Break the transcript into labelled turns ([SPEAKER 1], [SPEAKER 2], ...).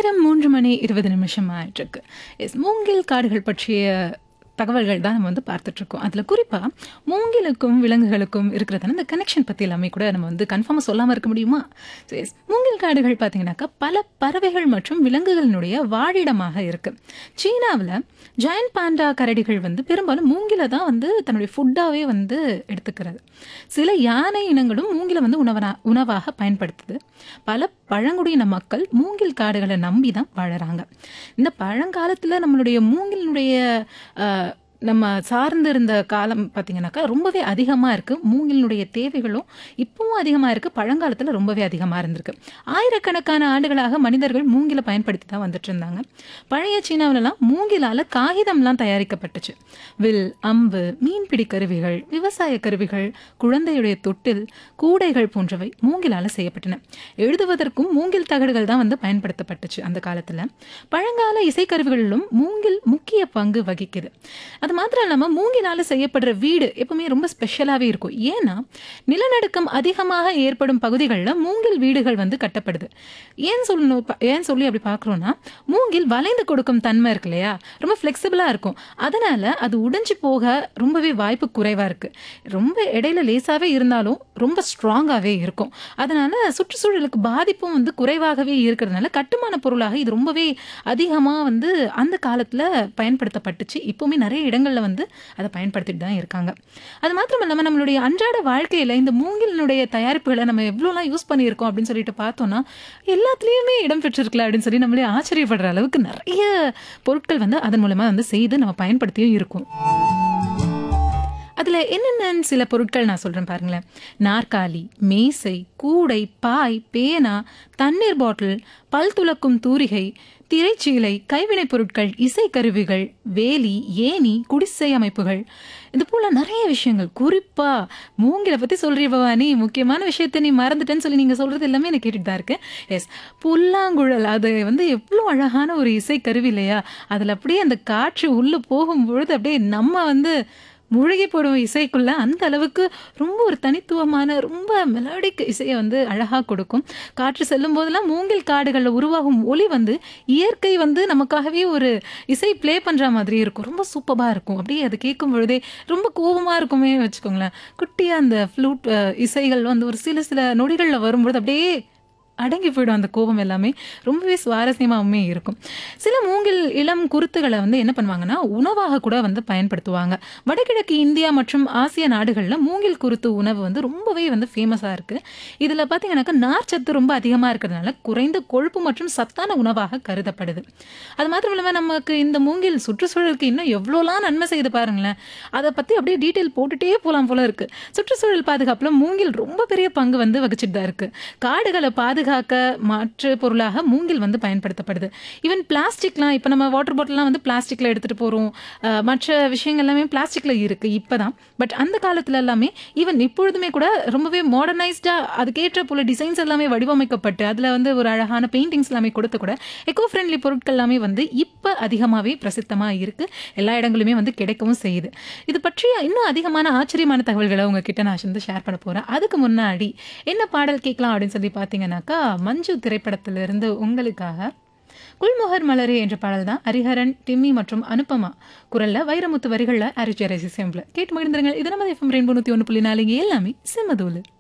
[SPEAKER 1] நேரம் மூன்று மணி இருபது நிமிஷம் ஆயிட்டிருக்கு எஸ் மூங்கில் காடுகள் பற்றிய தகவல்கள் தான் நம்ம வந்து பார்த்துட்ருக்கோம் அதில் குறிப்பாக மூங்கிலுக்கும் விலங்குகளுக்கும் இருக்கிறதான இந்த கனெக்ஷன் பற்றி எல்லாமே கூட நம்ம வந்து கன்ஃபார்மாக சொல்லாமல் இருக்க முடியுமா ஸோ எஸ் மூங்கில் காடுகள் பார்த்தீங்கன்னாக்கா பல பறவைகள் மற்றும் விலங்குகளினுடைய வாழிடமாக இருக்குது சீனாவில் ஜாயன்ட் பாண்டா கரடிகள் வந்து பெரும்பாலும் மூங்கில தான் வந்து தன்னுடைய ஃபுட்டாகவே வந்து எடுத்துக்கிறது சில யானை இனங்களும் மூங்கில வந்து உணவனா உணவாக பயன்படுத்துது பல பழங்குடியின மக்கள் மூங்கில் காடுகளை நம்பி தான் வாழறாங்க இந்த பழங்காலத்தில் நம்மளுடைய மூங்கிலினுடைய அஹ், நம்ம சார்ந்து இருந்த காலம் பார்த்தீங்கன்னாக்கா ரொம்பவே அதிகமாக இருக்குது மூங்கிலினுடைய தேவைகளும் இப்பவும் அதிகமாக இருக்குது பழங்காலத்தில் ரொம்பவே அதிகமாக இருந்திருக்கு ஆயிரக்கணக்கான ஆண்டுகளாக மனிதர்கள் மூங்கில பயன்படுத்தி தான் வந்துட்டு இருந்தாங்க பழைய சீனாவிலலாம் மூங்கிலால் காகிதம்லாம் தயாரிக்கப்பட்டுச்சு வில் அம்பு மீன்பிடி கருவிகள் விவசாய கருவிகள் குழந்தையுடைய தொட்டில் கூடைகள் போன்றவை மூங்கிலால் செய்யப்பட்டன எழுதுவதற்கும் மூங்கில் தகடுகள் தான் வந்து பயன்படுத்தப்பட்டுச்சு அந்த காலத்தில் பழங்கால இசைக்கருவிகளிலும் மூங்கில் முக்கிய பங்கு வகிக்குது அது மாத்திரம் இல்லாமல் மூங்கிலால் செய்யப்படுற வீடு எப்பவுமே ரொம்ப ஸ்பெஷலாகவே இருக்கும் ஏன்னா நிலநடுக்கம் அதிகமாக ஏற்படும் பகுதிகளில் மூங்கில் வீடுகள் வந்து கட்டப்படுது ஏன் சொல்லணும் ப- ஏன் சொல்லி அப்படி பார்க்குறோன்னா மூங்கில் வளைந்து கொடுக்கும் தன்மை இருக்கு இல்லையா ரொம்ப ஃப்ளெக்சிபிளாக இருக்கும் அதனால அது உடைஞ்சு போக ரொம்பவே வாய்ப்பு குறைவாக இருக்கு ரொம்ப இடையில லேசாகவே இருந்தாலும் ரொம்ப ஸ்ட்ராங்காகவே இருக்கும் அதனால சுற்றுச்சூழலுக்கு பாதிப்பும் வந்து குறைவாகவே இருக்கிறதுனால கட்டுமான பொருளாக இது ரொம்பவே அதிகமாக வந்து அந்த காலத்தில் பயன்படுத்தப்பட்டுச்சு இப்போவுமே நிறைய இடங்களில் வந்து அதை பயன்படுத்திட்டு தான் இருக்காங்க அது மாத்திரம் இல்லாமல் நம்மளுடைய அன்றாட வாழ்க்கையில் இந்த மூங்கிலினுடைய தயாரிப்புகளை நம்ம எவ்வளோலாம் யூஸ் பண்ணியிருக்கோம் அப்படின்னு சொல்லிட்டு பார்த்தோம்னா எல்லாத்துலேயுமே இடம் பெற்றிருக்கல அப்படின்னு சொல்லி நம்மளே ஆச்சரியப்படுற அளவுக்கு நிறைய பொருட்கள் வந்து அதன் மூலமாக வந்து செய்து நம்ம பயன்படுத்தியும் இருக்கும் அதில் என்னென்ன சில பொருட்கள் நான் சொல்கிறேன் பாருங்களேன் நாற்காலி மேசை கூடை பாய் பேனா தண்ணீர் பாட்டில் பல் துலக்கும் தூரிகை திரைச்சீலை கைவினைப் பொருட்கள் இசைக்கருவிகள் வேலி ஏணி குடிசை அமைப்புகள் இது போல நிறைய விஷயங்கள் குறிப்பா மூங்கில பத்தி சொல்றிய பவானி முக்கியமான விஷயத்தை நீ மறந்துட்டேன்னு சொல்லி நீங்க சொல்றது எல்லாமே எனக்கு கேட்டுட்டு தான் இருக்கு எஸ் புல்லாங்குழல் அது வந்து எவ்வளோ அழகான ஒரு இசைக்கருவி இல்லையா அதுல அப்படியே அந்த காற்று உள்ள போகும்பொழுது அப்படியே நம்ம வந்து மூழ்கி போடும் இசைக்குள்ள அந்த அளவுக்கு ரொம்ப ஒரு தனித்துவமான ரொம்ப மெலோடிக் இசையை வந்து அழகாக கொடுக்கும் காற்று செல்லும் போதெல்லாம் மூங்கில் காடுகளில் உருவாகும் ஒலி வந்து இயற்கை வந்து நமக்காகவே ஒரு இசை ப்ளே பண்ணுற மாதிரி இருக்கும் ரொம்ப சூப்பராக இருக்கும் அப்படியே அது கேட்கும் பொழுதே ரொம்ப கோபமாக இருக்குமே வச்சுக்கோங்களேன் குட்டியாக அந்த ஃப்ளூட் இசைகள் வந்து ஒரு சில சில நொடிகளில் வரும்பொழுது அப்படியே அடங்கி போயிடும் அந்த கோபம் எல்லாமே ரொம்பவே சுவாரஸ்யமாகவுமே இருக்கும் சில மூங்கில் இளம் குருத்துகளை வந்து என்ன பண்ணுவாங்கன்னா உணவாக கூட வந்து பயன்படுத்துவாங்க வடகிழக்கு இந்தியா மற்றும் ஆசிய நாடுகளில் மூங்கில் குருத்து உணவு வந்து ரொம்பவே வந்து ஃபேமஸாக இருக்குது இதில் பார்த்தீங்கன்னாக்கா நார்ச்சத்து ரொம்ப அதிகமாக இருக்கிறதுனால குறைந்த கொழுப்பு மற்றும் சத்தான உணவாக கருதப்படுது அது மாத்திரம் இல்லாமல் நமக்கு இந்த மூங்கில் சுற்றுச்சூழலுக்கு இன்னும் எவ்வளோலாம் நன்மை செய்து பாருங்களேன் அதை பற்றி அப்படியே டீட்டெயில் போட்டுட்டே போகலாம் போல இருக்கு சுற்றுச்சூழல் பாதுகாப்பில் மூங்கில் ரொம்ப பெரிய பங்கு வந்து வகிச்சிட்டு தான் இருக்கு காடுகளை பாதுகாக்க மாற்று பொருளாக மூங்கில் வந்து பயன்படுத்தப்படுது ஈவன் பிளாஸ்டிக்லாம் இப்போ நம்ம வாட்டர் பாட்டில்லாம் வந்து பிளாஸ்டிக்கில் எடுத்துகிட்டு போகிறோம் மற்ற விஷயங்கள் எல்லாமே பிளாஸ்டிக்கில் இருக்குது இப்போ தான் பட் அந்த காலத்துல எல்லாமே ஈவன் இப்பொழுதுமே கூட ரொம்பவே மாடர்னைஸ்டாக அதுக்கேற்ற போல டிசைன்ஸ் எல்லாமே வடிவமைக்கப்பட்டு அதில் வந்து ஒரு அழகான பெயிண்டிங்ஸ் எல்லாமே கொடுத்து கூட எக்கோ ஃப்ரெண்ட்லி பொருட்கள் எல்லாமே வந்து இப்போ அதிகமாகவே பிரசித்தமாக இருக்குது எல்லா இடங்களுமே வந்து கிடைக்கவும் செய்யுது இது பற்றிய இன்னும் அதிகமான ஆச்சரியமான தகவல்களை உங்ககிட்ட நான் வந்து ஷேர் பண்ண போகிறேன் அதுக்கு முன்னாடி என்ன பாடல் கேட்கலாம் அப்படின்னு சொல்லி பார்த்தீங்கன்னாக்கா மஞ்சு திரைப்படத்திலிருந்து உங்களுக்காக குல்முகர் மலரே என்ற பாடல் தான் ஹரிஹரன் டிம்மி மற்றும் அனுபமா குரல்ல வைரமுத்து வரிகளில் அரிஜரசி செம்பில் கேட்டு மகிழ்ந்துருங்க இது நம்ம எஃப்எம் ரெயின்போ நூற்றி ஒன்று புள்ளி நாலு இங்கே எல்லாமே சிம்மதூலு